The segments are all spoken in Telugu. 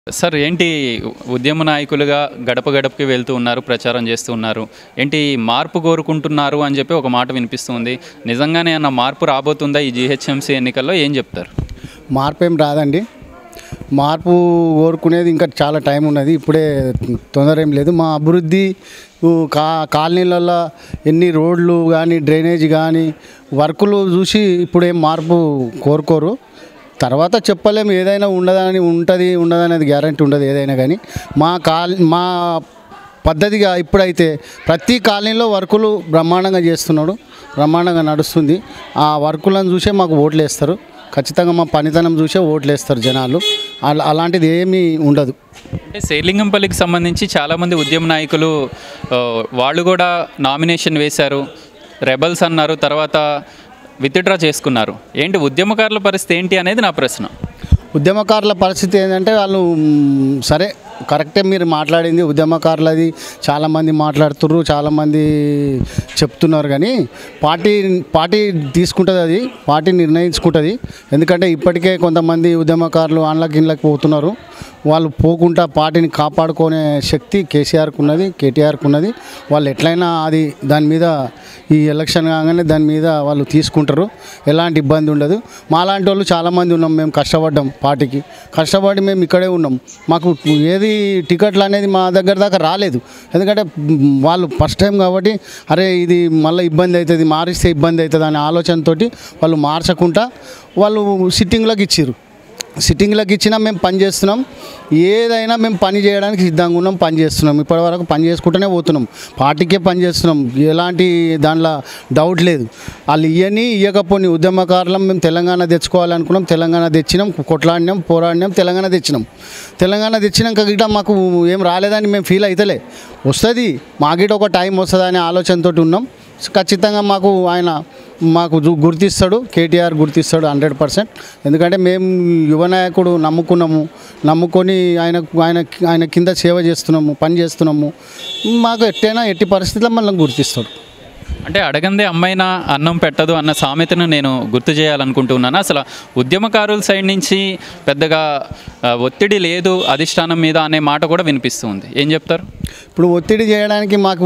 సార్ ఏంటి ఉద్యమ నాయకులుగా గడప గడపకి వెళ్తూ ఉన్నారు ప్రచారం చేస్తూ ఉన్నారు ఏంటి మార్పు కోరుకుంటున్నారు అని చెప్పి ఒక మాట వినిపిస్తుంది నిజంగానే అన్న మార్పు రాబోతుందా ఈ జిహెచ్ఎంసీ ఎన్నికల్లో ఏం చెప్తారు మార్పు ఏం రాదండి మార్పు కోరుకునేది ఇంకా చాలా టైం ఉన్నది ఇప్పుడే తొందర ఏం లేదు మా అభివృద్ధి ఊ, కా కాలనీలలో ఎన్ని రోడ్లు కానీ డ్రైనేజ్ కానీ వర్కులు చూసి ఇప్పుడేం మార్పు కోరుకోరు తర్వాత చెప్పలేము ఏదైనా ఉండదని ఉంటుంది ఉండదనేది గ్యారంటీ ఉండదు ఏదైనా కానీ మా కాల్ మా పద్ధతిగా ఇప్పుడైతే ప్రతి కాలనీలో వర్కులు బ్రహ్మాండంగా చేస్తున్నాడు బ్రహ్మాండంగా నడుస్తుంది ఆ వర్కులను చూసే మాకు ఓట్లు వేస్తారు ఖచ్చితంగా మా పనితనం చూసే ఓట్లు వేస్తారు జనాలు అలా అలాంటిది ఏమీ ఉండదు అంటే సేలింగంపల్లికి సంబంధించి చాలామంది ఉద్యమ నాయకులు ఆ, వాళ్ళు కూడా నామినేషన్ వేశారు రెబల్స్ అన్నారు తర్వాత విత్డ్రా చేసుకున్నారు ఏంటి ఉద్యమకారుల పరిస్థితి ఏంటి అనేది నా ప్రశ్న ఉద్యమకారుల పరిస్థితి ఏంటంటే వాళ్ళు మ్, సరే కరెక్టే మీరు మాట్లాడింది ఉద్యమకారులది చాలామంది మాట్లాడుతుర్రు చాలామంది చెప్తున్నారు కానీ పార్టీ పార్టీ తీసుకుంటుంది అది పార్టీ నిర్ణయించుకుంటుంది ఎందుకంటే ఇప్పటికే కొంతమంది ఉద్యమకారులు ఆన్లకి ఇన్లకి పోతున్నారు వాళ్ళు పోకుండా పార్టీని కాపాడుకునే శక్తి కేసీఆర్కి ఉన్నది కేటీఆర్కి ఉన్నది వాళ్ళు ఎట్లయినా అది దాని మీద ఈ ఎలక్షన్ కాగానే దాని మీద వాళ్ళు తీసుకుంటారు ఎలాంటి ఇబ్బంది ఉండదు మాలాంటి వాళ్ళు చాలామంది ఉన్నాం మేము కష్టపడ్డాం పార్టీకి కష్టపడి మేము ఇక్కడే ఉన్నాం మాకు ఏది టికెట్లు అనేది మా దగ్గర దాకా రాలేదు ఎందుకంటే మ్, వాళ్ళు ఫస్ట్ టైం కాబట్టి అరే ఇది మళ్ళీ ఇబ్బంది అవుతుంది మారిస్తే ఇబ్బంది అవుతుంది అనే ఆలోచనతోటి వాళ్ళు మార్చకుండా వాళ్ళు సిట్టింగ్లోకి ఇచ్చారు సిట్టింగ్లకు ఇచ్చినా మేము పని చేస్తున్నాం ఏదైనా మేము పని చేయడానికి సిద్ధంగా ఉన్నాం పని చేస్తున్నాం ఇప్పటివరకు పని చేసుకుంటూనే పోతున్నాం పార్టీకే పని చేస్తున్నాం ఎలాంటి దాంట్లో డౌట్ లేదు వాళ్ళు ఇవని ఇవ్వకపోని ఉద్యమకారులం మేము తెలంగాణ తెచ్చుకోవాలనుకున్నాం తెలంగాణ తెచ్చినాం కొట్లాడినాం పోరాడినాం తెలంగాణ తెచ్చినాం తెలంగాణ తెచ్చినాక గిట్ట మాకు ఏం రాలేదని మేము ఫీల్ అవుతలే వస్తుంది మాకిట ఒక టైం వస్తుంది అనే ఆలోచనతోటి ఉన్నాం ఖచ్చితంగా మాకు ఆయన మాకు జు- గుర్తిస్తాడు కేటీఆర్ గుర్తిస్తాడు హండ్రెడ్ పర్సెంట్ ఎందుకంటే మేము యువ నాయకుడు నమ్ముకున్నాము నమ్ముకొని ఆయన ఆయన ఆయన కింద సేవ చేస్తున్నాము పని చేస్తున్నాము మాకు ఎట్టైనా ఎట్టి పరిస్థితుల్లో మనల్ని గుర్తిస్తాడు అంటే అడగందే అమ్మైనా అన్నం పెట్టదు అన్న సామెతను నేను గుర్తు చేయాలనుకుంటున్నాను అసలు ఉద్యమకారుల సైడ్ నుంచి పెద్దగా ఆ, ఒత్తిడి లేదు అధిష్టానం మీద అనే మాట కూడా వినిపిస్తుంది ఏం చెప్తారు ఇప్పుడు ఒత్తిడి చేయడానికి మాకు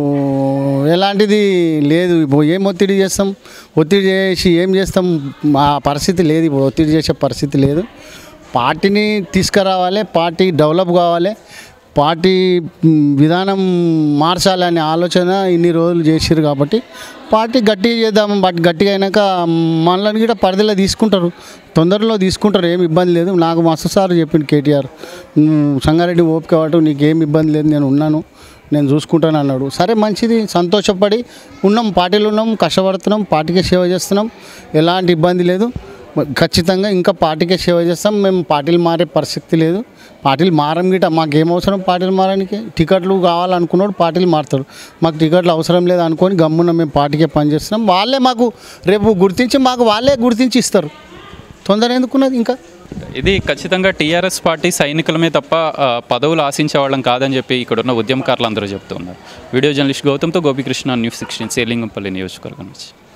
ఎలాంటిది లేదు ఇప్పుడు ఏం ఒత్తిడి చేస్తాం ఒత్తిడి చేసి ఏం చేస్తాం మా పరిస్థితి లేదు ఇప్పుడు ఒత్తిడి చేసే పరిస్థితి లేదు పార్టీని తీసుకురావాలి పార్టీ డెవలప్ కావాలి పార్టీ మ్, విధానం మార్చాలనే ఆలోచన ఇన్ని రోజులు చేసిరు కాబట్టి పార్టీ గట్టిగా చేద్దాం బట్ గట్టిగా అయినాక మనల్ని కూడా పరిధిలో తీసుకుంటారు తొందరలో తీసుకుంటారు ఏమి ఇబ్బంది లేదు నాకు మస్తు సార్ చెప్పింది కేటీఆర్ "నువ్వు సంగారెడ్డి ఓపిక పట్టు నీకు ఏమి ఇబ్బంది లేదు నేను ఉన్నాను నేను చూసుకుంటాను అన్నాడు సరే మంచిది సంతోషపడి ఉన్నాం పార్టీలో ఉన్నాం కష్టపడుతున్నాం పార్టీకే సేవ చేస్తున్నాం ఎలాంటి ఇబ్బంది లేదు ఖచ్చితంగా ఇంకా పార్టీకే సేవ చేస్తాం మేము పార్టీలు మారే పరిస్థితి లేదు పార్టీలు మారం గిట మాకు ఏం అవసరం పార్టీలు మారడానికి టికెట్లు కావాలనుకున్నాడు పార్టీలు మారుతాడు మాకు టికెట్లు అవసరం లేదు అనుకొని గమ్మున మేము పార్టీకే పనిచేస్తున్నాం వాళ్ళే మాకు రేపు గుర్తించి మాకు వాళ్ళే గుర్తించి ఇస్తారు తొందర ఎందుకున్నది ఇంకా ఇది ఖచ్చితంగా టీఆర్ఎస్ పార్టీ సైనికులమే తప్ప ఆ, పదవులు ఆశించే వాళ్ళం కాదని చెప్పి ఇక్కడ ఉన్న ఉద్యమకారులు అందరూ చెప్తున్నారు వీడియో జర్నలిస్ట్ గౌతమ్తో గోపికృష్ణ న్యూస్ సిక్స్టీన్ సేలింగంపల్లి నియోజకవర్గం నుంచి